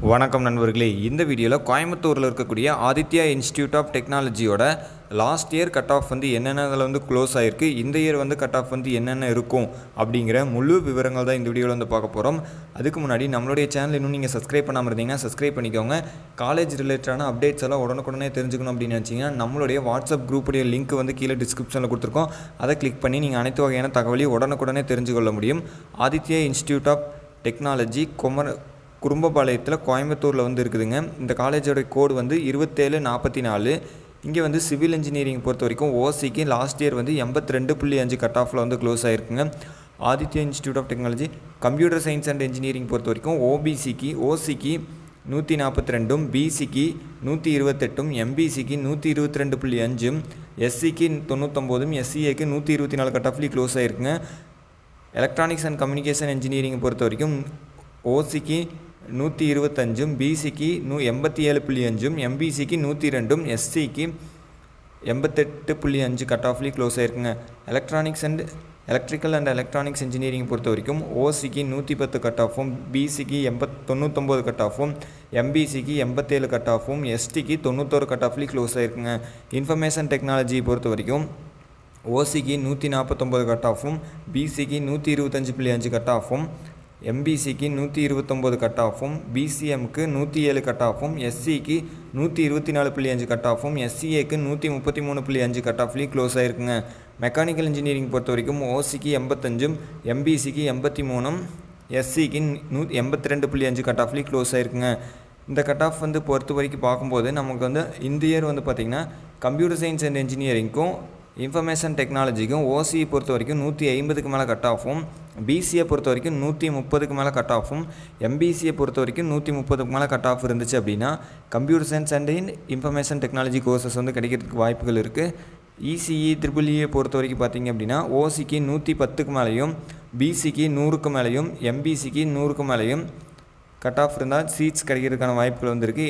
வணக்கம் நண்பர்களே இந்த வீடியோவில் கோயம்புத்தூரில் இருக்கக்கூடிய ஆதித்யா இன்ஸ்டியூட் ஆஃப் டெக்னாலஜியோட லாஸ்ட் இயர் கட் ஆஃப் வந்து என்னென்ன அதில் வந்து க்ளோஸ் ஆகிருக்கு இந்த இயர் வந்து கட் ஆஃப் வந்து என்னென்ன இருக்கும் அப்படிங்கிற முழு விவரங்கள் தான் இந்த வீடியோவில் வந்து பார்க்க போகிறோம் அதுக்கு முன்னாடி நம்மளுடைய சேனல் இன்னும் நீங்கள் சப்ஸ்கிரைப் பண்ணாமல் இருந்தீங்கன்னா சப்ஸ்கிரைப் பண்ணிக்கோங்க காலேஜ் ரிலேட்டடான அப்டேட்ஸ் எல்லாம் உடனுக்குடனே தெரிஞ்சுக்கணும் அப்படின்னு நினச்சிங்கன்னா நம்மளுடைய வாட்ஸ்அப் குரூப்புடைய லிங்க் வந்து கீழே டிஸ்கிரிப்ஷனில் கொடுத்துருக்கோம் அதை கிளிக் பண்ணி நீங்கள் அனைத்து வகையான தகவலையும் உடனுக்குடனே தெரிஞ்சுக்கொள்ள முடியும் Aditya institute of technology Kumara குறும்பபாளையத்தில் கோயம்புத்தூரில் வந்து இருக்குதுங்க இந்த காலேஜோட கோடு வந்து இருபத்தேழு நாற்பத்தி நாலு இங்கே வந்து சிவில் இன்ஜினியரிங் பொறுத்த வரைக்கும் ஓசிக்கு லாஸ்ட் இயர் வந்து எண்பத்தி ரெண்டு புள்ளி அஞ்சு கட் ஆஃபில் வந்து க்ளோஸ் ஆகிருக்குங்க Aditya institute of technology computer science and engineering பொறுத்த வரைக்கும் ஓபிசிக்கு ஓசிக்கு நூற்றி நாற்பத்தி ரெண்டும் பிசிக்கு நூற்றி இருபத்தெட்டும் எம்பிசிக்கு நூற்றி இருபத்தி ரெண்டு புள்ளி அஞ்சும் எஸ்சிக்கு தொண்ணூத்தொம்போதும் எஸ்சிஏக்கு நூற்றி இருபத்தி நாலு கட் ஆஃப்லேயும் க்ளோஸ் ஆகிருக்குங்க எலக்ட்ரானிக்ஸ் அண்ட் கம்யூனிகேஷன் இன்ஜினியரிங் பொறுத்த வரைக்கும் ஓசிக்கு நூற்றி இருபத்தஞ்சும் பிசிக்கு நூ எண்பத்தி ஏழு புள்ளி அஞ்சும் எம்பிசிக்கு நூற்றி ரெண்டும் எஸ்சிக்கு எண்பத்தெட்டு புள்ளி அஞ்சு கட் ஆஃப்லேயும் க்ளோஸ் ஆயிருக்குங்க electronics and electrical and electronics engineering பொறுத்த வரைக்கும் ஓசிக்கு நூற்றி பத்து கட் ஆஃபும் பிசிக்கு எண்பத் தொண்ணூத்தொம்பது கட் ஆஃபும் எம்பிசிக்கு எண்பத்தேழு கட் ஆஃபும் எஸ்டிக்கு தொண்ணூத்தோரு கட் ஆஃப்லேயும் க்ளோஸ் ஆயிருக்குங்க இன்ஃபர்மேஷன் டெக்னாலஜி பொறுத்த வரைக்கும் ஓசிக்கு நூற்றி நாற்பத்தொம்பது கட் ஆஃபும் பிசிக்கு நூற்றி இருபத்தஞ்சு புள்ளி அஞ்சு கட் ஆஃபும் எம்பிசிக்கு நூற்றி இருபத்தொம்போது கட் ஆஃபும் பிசிஎம்க்கு நூற்றி ஏழு கட் ஆஃபும் எஸ்சிக்கு நூற்றி இருபத்தி நாலு புள்ளி அஞ்சு கட் ஆஃபும் எஸ்சிஏக்கு நூற்றி முப்பத்தி மூணு புள்ளி அஞ்சு கட் ஆஃப்லேயும் க்ளோஸ் ஆயிருக்குங்க மெக்கானிக்கல் இன்ஜினியரிங் பொறுத்த வரைக்கும் ஓசிக்கு எண்பத்தஞ்சும் எம்பிசிக்கு எண்பத்தி மூணும் எஸ்சிக்கு நூ எண்பத்தி ரெண்டு புள்ளி அஞ்சு கட் ஆஃப்லேயும் க்ளோஸ் ஆயிருக்குங்க இந்த கட் ஆஃப் வந்து பொறுத்த வரைக்கும் பார்க்கும்போது நமக்கு வந்து இந்த இயர் வந்து பார்த்திங்கன்னா கம்ப்யூட்டர் சயின்ஸ் அண்ட் இன்ஜினியரிங்க்கும் இன்ஃபர்மேஷன் டெக்னாலஜிக்கும் ஓசியை பொறுத்த வரைக்கும் நூற்றி ஐம்பதுக்கு மேலே கட் ஆஃபும் பிசியை பொறுத்த வரைக்கும் நூற்றி முப்பதுக்கு மேலே கட் ஆஃபும் எம்பிசியை பொறுத்த வரைக்கும் நூற்றி முப்பதுக்கு மேலே கட் ஆஃப் இருந்துச்சு அப்படின்னா computer science and information technology courses வந்து கிடைக்கிறதுக்கு வாய்ப்புகள் இருக்குது இசிஇ ட்ரிபிள்இயை பொறுத்த வரைக்கும் பார்த்தீங்க அப்படின்னா ஓசிக்கு நூற்றி பத்துக்கு மேலேயும் பிசிக்கு நூறுக்கு மேலேயும் எம்பிசிக்கு நூறுக்கு மேலேயும் கட் ஆஃப் இருந்தால் சீட்ஸ் கிடைக்கிறதுக்கான வாய்ப்புகள் வந்திருக்கு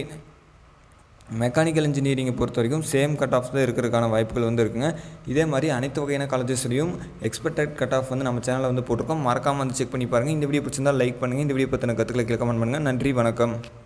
மெக்கானிக்கல் இன்ஜினியரிங்கை பொறுத்த வரைக்கும் சேம் கட் ஆஃப் தான் இருக்கிறதுக்கான வாய்ப்புகள் வந்து இருக்குங்க இதே மாதிரி அனைத்து வகையான காலேஜஸ்லையும் எக்ஸ்பெக்டட் கட் ஆஃப் வந்து நம்ம சேனலில் வந்து போட்டிருக்கோம் மறக்காமல் வந்து செக் பண்ணி பாருங்கள் இந்த வீடியோ பிடிச்சிருந்தால் லைக் பண்ணுங்கள் இந்த வீடியோ பற்றின கற்றுக்களை கமெண்ட் பண்ணுங்கள் நன்றி வணக்கம்